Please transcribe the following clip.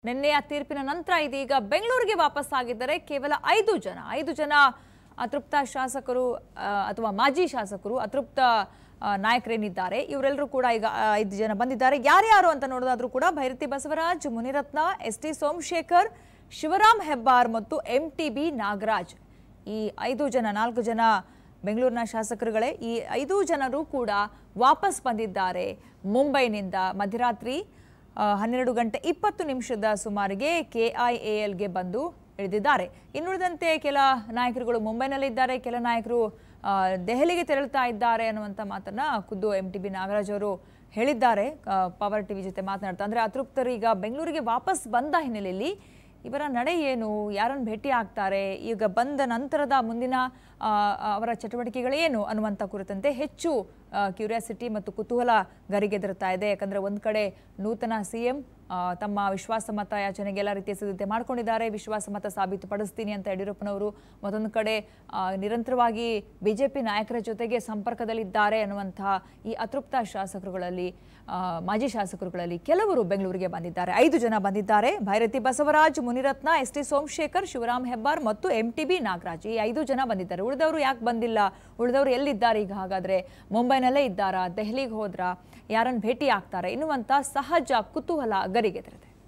ನಿನ್ನೆಯ ತೀರ್ಪಿನ ನಂತರ ಇದೀಗ ಬೆಂಗಳೂರಿಗೆ ವಾಪಸ್ ಆಗಿದ್ದಾರೆ ಕೇವಲ ಐದು ಜನ ಐದು ಜನ ಅತೃಪ್ತ ಶಾಸಕರು ಆ, ಅಥವಾ ಮಾಜಿ ಶಾಸಕರು ಅತೃಪ್ತ ಆ, ನಾಯಕರೇನಿದ್ದಾರೆ ಇವರೆಲ್ಲರೂ ಕೂಡ ಈಗ ಆ, ಐದು ಜನ ಬಂದಿದ್ದಾರೆ ಯಾರ್ಯಾರು ಅಂತ ನೋಡೋದಾದ್ರೂ ಕೂಡ ಭೈರತಿ ಬಸವರಾಜ್ ಮುನಿರತ್ನ ಎಸ್ ಟಿ ಸೋಮಶೇಖರ್ ಶಿವರಾಮ್ ಹೆಬ್ಬಾರ್ ಮತ್ತು ಎಂ ಟಿ ಬಿ ನಾಗರಾಜ್ ಈ ಐದು ಜನ ನಾಲ್ಕು ಜನ ಬೆಂಗಳೂರಿನ ಶಾಸಕರುಗಳೇ ಈ ಐದು ಜನರು ಕೂಡ ವಾಪಸ್ ಬಂದಿದ್ದಾರೆ ಮುಂಬೈನಿಂದ ಮಧ್ಯರಾತ್ರಿ ಆ, ಹನ್ನೆರಡು ಗಂಟೆ ಇಪ್ಪತ್ತು ನಿಮಿಷದ ಸುಮಾರಿಗೆ ಕೆಐಎಎಲ್ಗೆ ಬಂದು ಇಳಿದಿದ್ದಾರೆ ಇನ್ನುಳಿದಂತೆ ಕೆಲ ನಾಯಕರುಗಳು ಮುಂಬೈನಲ್ಲಿದ್ದಾರೆ ಕೆಲ ನಾಯಕರು ಆ, ದೆಹಲಿಗೆ ತೆರಳುತ್ತಾ ಇದ್ದಾರೆ ಅನ್ನುವಂಥ ಮಾತನ್ನ ಖುದ್ದು ಎಂ ಟಿ ಬಿ ನಾಗರಾಜ್ ಅವರು ಹೇಳಿದ್ದಾರೆ ಆ, ಪವರ್ ಟಿವಿ ಜೊತೆ ಮಾತನಾಡ್ತಾ ಅಂದ್ರೆ ಅತೃಪ್ತರು ಈಗ ಬೆಂಗಳೂರಿಗೆ ವಾಪಸ್ ಬಂದ ಹಿನ್ನೆಲೆಯಲ್ಲಿ ಇವರ ನಡೆ ಏನು ಯಾರನ್ನು ಭೇಟಿ ಆಗ್ತಾರೆ ಈಗ ಬಂದ ನಂತರದ ಮುಂದಿನ ಆ, ಅವರ ಚಟುವಟಿಕೆಗಳೇನು ಅನ್ನುವಂಥ ಕುರಿತಂತೆ ಹೆಚ್ಚು ಕ್ಯೂರಿಯಾಸಿಟಿ ಮತ್ತು ಕುತೂಹಲ ಗರಿಗೆದರುತ್ತಾ ಇದೆ ಯಾಕಂದ್ರೆ ಒಂದು ಕಡೆ ನೂತನ ಸಿಎಂ ತಮ್ಮ ವಿಶ್ವಾಸಮತ ಯಾಚನೆಗೆ ಎಲ್ಲ ರೀತಿಯ ಸಿದ್ಧತೆ ಮಾಡ್ಕೊಂಡಿದ್ದಾರೆ ವಿಶ್ವಾಸಮತ ಸಾಬೀತುಪಡಿಸ್ತೀನಿ ಅಂತ ಯಡಿಯೂರಪ್ಪನವರು ಮತ್ತೊಂದು ಕಡೆ ಆ, ನಿರಂತರವಾಗಿ ಬಿಜೆಪಿ ನಾಯಕರ ಜೊತೆಗೆ ಸಂಪರ್ಕದಲ್ಲಿದ್ದಾರೆ ಅನ್ನುವಂತಹ ಈ ಅತೃಪ್ತ ಶಾಸಕರುಗಳಲ್ಲಿ ಆ, ಮಾಜಿ ಶಾಸಕರುಗಳಲ್ಲಿ ಕೆಲವರು ಬೆಂಗಳೂರಿಗೆ ಬಂದಿದ್ದಾರೆ ಐದು ಜನ ಬಂದಿದ್ದಾರೆ ಭೈರತಿ ಬಸವರಾಜ್ ಮುನಿರತ್ನ ಎಸ್ ಟಿ ಸೋಮಶೇಖರ್ ಶಿವರಾಮ್ ಹೆಬ್ಬಾರ್ ಮತ್ತು ಎಂ ಟಿ ಬಿ ನಾಗರಾಜ್ ಈ ಐದು ಜನ ಬಂದಿದ್ದಾರೆ ಉಳಿದವರು ಯಾಕೆ ಬಂದಿಲ್ಲ ಉಳಿದವರು ಎಲ್ಲಿದ್ದಾರೆ ಈಗ ಹಾಗಾದ್ರೆ ಮುಂಬೈನಲ್ಲೇ ಇದ್ದಾರಾ ದೆಹಲಿಗೆ ಹೋದ್ರಾ ಯಾರನ್ನು ಭೇಟಿ ಆಗ್ತಾರೆ ಎನ್ನುವಂತ ಸಹಜ ಕುತೂಹಲ ಗರಿಗೆದರಿದೆ